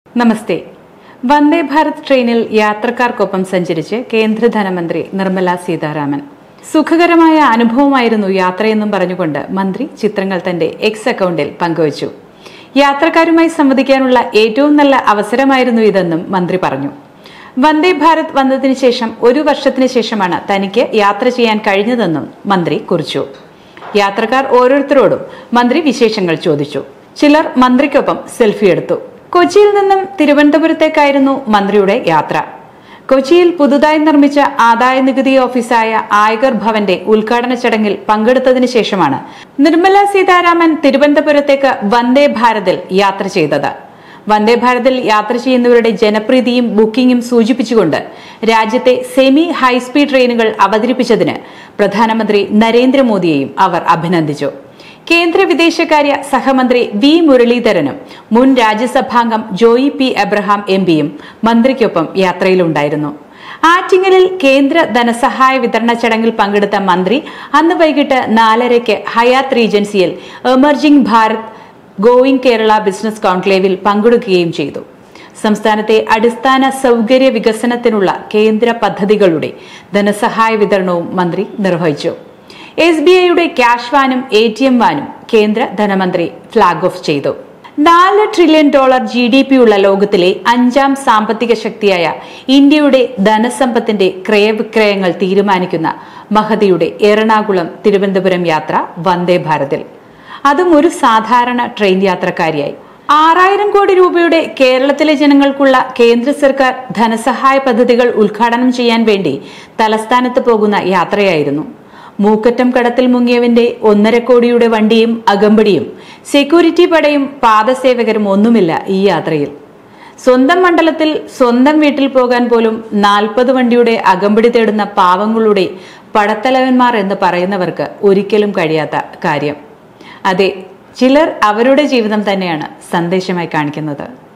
നമസ്തേ വന്ദേ ഭാരത് ട്രെയിനിൽ യാത്രക്കാർക്കൊപ്പം സഞ്ചരിച്ച് കേന്ദ്ര ധനമന്ത്രി നിർമ്മല സീതാരാമൻ സുഖകരമായ അനുഭവമായിരുന്നു യാത്രയെന്നും പറഞ്ഞുകൊണ്ട് മന്ത്രി ചിത്രങ്ങൾ തന്റെ എക്സ് അക്കൗണ്ടിൽ പങ്കുവച്ചു യാത്രക്കാരുമായി സംവദിക്കാനുള്ള ഏറ്റവും നല്ല അവസരമായിരുന്നു ഇതെന്നും മന്ത്രി പറഞ്ഞു വന്ദേ ഭാരത് വന്നതിന് ശേഷം ഒരു വർഷത്തിന് ശേഷമാണ് തനിക്ക് യാത്ര ചെയ്യാൻ കഴിഞ്ഞതെന്നും മന്ത്രി കുറിച്ചു യാത്രക്കാർ ഓരോരുത്തരോടും മന്ത്രി വിശേഷങ്ങൾ ചോദിച്ചു ചിലർ മന്ത്രിക്കൊപ്പം സെൽഫി എടുത്തു കൊച്ചിയിൽ നിന്നും തിരുവനന്തപുരത്തേക്കായിരുന്നു മന്ത്രിയുടെ യാത്ര കൊച്ചിയിൽ പുതുതായി നിർമ്മിച്ച ആദായ നികുതി ഓഫീസായ ആയകർ ഭവന്റെ ഉദ്ഘാടന ചടങ്ങിൽ പങ്കെടുത്തതിനു ശേഷമാണ് നിർമ്മല സീതാരാമൻ തിരുവനന്തപുരത്തേക്ക് വന്ദേ ഭാരതിൽ യാത്ര ചെയ്തത് വന്ദേ ഭാരതിൽ യാത്ര ചെയ്യുന്നവരുടെ ജനപ്രീതിയും ബുക്കിംഗും സൂചിപ്പിച്ചുകൊണ്ട് രാജ്യത്തെ സെമി ഹൈസ്പീഡ് ട്രെയിനുകൾ അവതരിപ്പിച്ചതിന് പ്രധാനമന്ത്രി നരേന്ദ്രമോദിയെയും അവർ അഭിനന്ദിച്ചു കേന്ദ്ര വിദേശകാര്യ സഹമന്ത്രി വി മുരളീധരനും മുൻ രാജ്യസഭാംഗം ജോയി പി എബ്രഹാം എം പിയും മന്ത്രിക്കൊപ്പം യാത്രയിലുണ്ടായിരുന്നു ആറ്റിങ്ങലിൽ കേന്ദ്ര ധനസഹായ വിതരണ ചടങ്ങിൽ പങ്കെടുത്ത മന്ത്രി അന്ന് വൈകിട്ട് നാലരയ്ക്ക് ഹയാത്ത് റീജൻസിയിൽ emerging Bharat going Kerala business കോൺക്ലേവിൽ പങ്കെടുക്കുകയും ചെയ്തു സംസ്ഥാനത്തെ അടിസ്ഥാന സൗകര്യ വികസനത്തിനുള്ള കേന്ദ്ര പദ്ധതികളുടെ ധനസഹായ വിതരണവും മന്ത്രി നിർവഹിച്ചു എസ് ബി ഐയുടെ ക്യാഷ് വാനും എ ടി എം വാനും കേന്ദ്ര ധനമന്ത്രി ഫ്ളാഗ് ഓഫ് ചെയ്തു നാല് trillion dollar G D P ഉള്ള ലോകത്തിലെ അഞ്ചാം സാമ്പത്തിക ശക്തിയായ ഇന്ത്യയുടെ ധനസമ്പത്തിന്റെ ക്രയവിക്രയങ്ങൾ തീരുമാനിക്കുന്ന മഹതിയുടെ എറണാകുളം തിരുവനന്തപുരം യാത്ര വന്ദേ ഭാരതിൽ അതും ഒരു സാധാരണ ട്രെയിൻ യാത്രക്കാരിയായി ആറായിരം കോടി രൂപയുടെ കേരളത്തിലെ ജനങ്ങൾക്കുള്ള കേന്ദ്ര സർക്കാർ ധനസഹായ പദ്ധതികൾ ഉദ്ഘാടനം ചെയ്യാൻ വേണ്ടി തലസ്ഥാനത്ത് പോകുന്ന യാത്രയായിരുന്നു മൂക്കറ്റം കടത്തിൽ മുങ്ങിയവന്റെ ഒന്നര കോടിയുടെ വണ്ടിയും അകമ്പടിയും സെക്യൂരിറ്റി പടയും പാദസേവകരും ഒന്നുമില്ല ഈ യാത്രയിൽ സ്വന്തം മണ്ഡലത്തിൽ സ്വന്തം വീട്ടിൽ പോകാൻ പോലും നാൽപ്പത് വണ്ടിയുടെ അകമ്പടി തേടുന്ന പാവങ്ങളുടെ പടത്തലവന്മാർ എന്ന് പറയുന്നവർക്ക് ഒരിക്കലും കഴിയാത്ത കാര്യം അതെ ചിലർ അവരുടെ ജീവിതം തന്നെയാണ് സന്ദേശമായി കാണിക്കുന്നത്